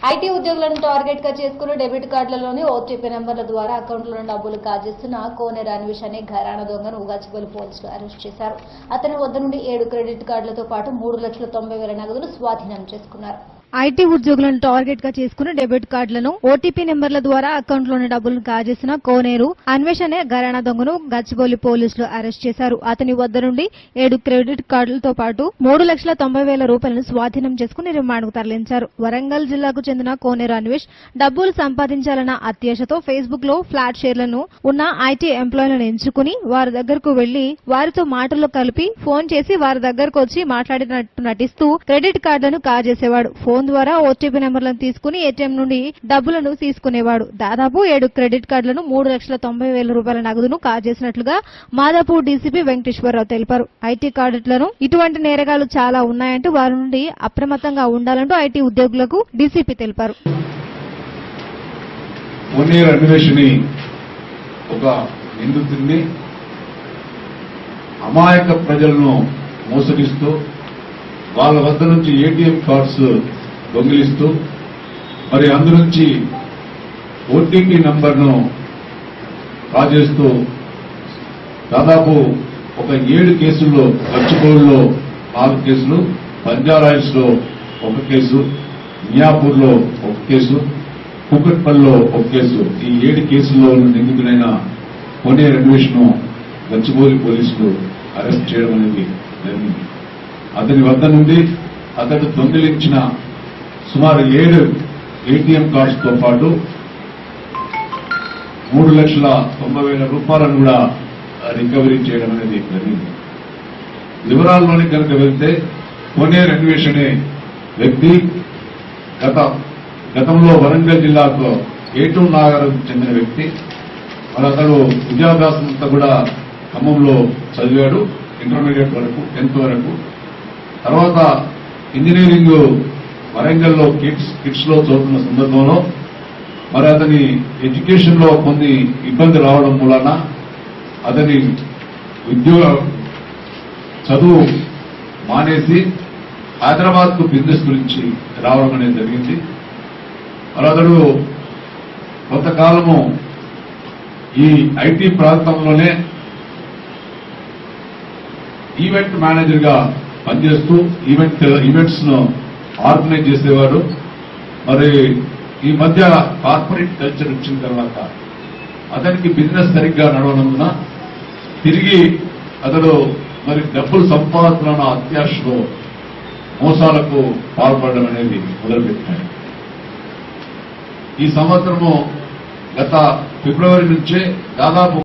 IT ఉద్యోగులను target గా చేసుకుని డెబిట్ కార్డులలోని ఓటీపీ నెంబర్ల ద్వారా అకౌంట్లలో డబ్బులు కాజేస్తున్న కోనేరు అన్వేష్ అనే ఘరానా దొంగను ఉగాచిపల్లి పోలీసులు అరెస్ట్ చేశారు అతని వద్ద నుండి ఏడు క్రెడిట్ కార్డులతో పాటు మూడు లక్షల తొంభై వేల నగదును స్వాధీనం చేసుకున్నారు ఐటీ ఉద్యోగులను టార్గెట్ గా చేసుకుని డెబిట్ కార్డులను ఓటీపీ నెంబర్ల ద్వారా అకౌంట్లోని డబ్బులను కాజేసిన కోనేరు అన్వేషణ ఘరానా దొంగను గచ్చిబౌలి పోలీసులు అరెస్ట్ చేశారు అతని వద్ద నుండి ఏడు క్రెడిట్ కార్డులతో పాటు మూడు లక్షల తొంభై వేల రూపాయలను స్వాధీనం చేసుకుని రిమాండ్కు తరలించారు వరంగల్ జిల్లాకు చెందిన కోనేరు అన్వేష్ డబ్బులు సంపాదించాలన్న అత్యాశతో ఫేస్బుక్ లో ఫ్లాట్ షేర్లను ఉన్న ఐటీ ఎంప్లాయీలను ఎంచుకుని వారి దగ్గరకు వెళ్లి వారితో మాటల్లో కలిపి ఫోన్ చేసి వారి దగ్గరకు వచ్చి మాట్లాడినట్టు నటిస్తూ క్రెడిట్ కార్డులను కాజేసేవాడు ఫోన్ ద్వారా ఓటీపీ నెంబర్లను తీసుకుని ఏటీఎం నుండి డబ్బులను తీసుకునేవాడు దాదాపు ఏడు క్రెడిట్ కార్డులను మూడు లక్షల తొంభై వేల రూపాయల నగదును కాజేసినట్లుగా మాదాపూర్ డీసీపీ వెంకటేశ్వరరావు తెలిపారు ఐటీ కార్డులను ఇటువంటి నేరగాలు చాలా ఉన్నాయంటూ వారి నుండి అప్రమత్తంగా ఉండాలంటూ ఐటీ ఉద్యోగులకు డీసీపీ తెలిపారు వన్ ఇయర్ అన్వేషణి ఒక నిందితుడిని అమాయక ప్రజలను మోసగిస్తూ వాళ్ళ వద్ద నుంచి ఏటీఎం కార్డ్స్ దొంగిలిస్తూ మరి అందు నుంచి ఓటీపీ నంబర్ను కాజేస్తూ దాదాపు ఒక ఏడు కేసుల్లో గచ్చిబౌలిలో నాలుగు కేసులు బంజారాయిల్స్ లో ఒక కేసు మియాపూర్ లో ఒక కేసు కూకట్పల్లిలో ఒక కేసు ఈ ఏడు కేసుల్లో నిందితుడైన కొనే అన్వేషణ గచ్చిబౌలి పోలీసులు అరెస్ట్ చేయడం అనేది జరిగింది అతని వద్ద నుండి అతడు దొంగిలించిన సుమారు ఏడు ఏటీఎం కార్డ్స్ తో పాటు మూడు లక్షల తొంభై వేల రూపాయలను కూడా రికవరీ చేయడం అనేది జరిగింది వివరాల్లోని కనుక వెళ్తే కోనేరు అన్వేషణే వ్యక్తి గత గతంలో వరంగల్ జిల్లాకు ఏటూరు నాగారం చెందిన వ్యక్తి మరి అతడు విద్యాభ్యాసం అంతా కూడా ఖమ్మంలో చదివాడు ఇంటర్మీడియట్ వరకు టెన్త్ వరకు తర్వాత ఇంజనీరింగ్ వరంగల్లో కిడ్స్ కిడ్స్ లో చదువుతున్న సందర్భంలో మరి అతని ఎడ్యుకేషన్ లో కొన్ని ఇబ్బంది రావడం మూలన అతని ఉద్యోగ చదువు మానేసి హైదరాబాద్ కు బిజినెస్ గురించి రావడం అనేది జరిగింది మరి అతడు కొంతకాలము ఈ ఐటీ ప్రాంతంలోనే ఈవెంట్ మేనేజర్ గా పనిచేస్తూ ఈవెంట్ ఈవెంట్స్ ను ఆర్గనైజ్ చేసేవాడు మరి ఈ మధ్య కార్పొరేట్ కల్చర్ వచ్చిన తర్వాత అతనికి బిజినెస్ సరిగ్గా నడవనందున తిరిగి అతడు మరి డబ్బులు సంపాదించాలన్న అత్యాశలో మోసాలకు పాల్పడడం అనేది మొదలుపెట్టాడు ఈ సంవత్సరము గత ఫిబ్రవరి నుంచే దాదాపు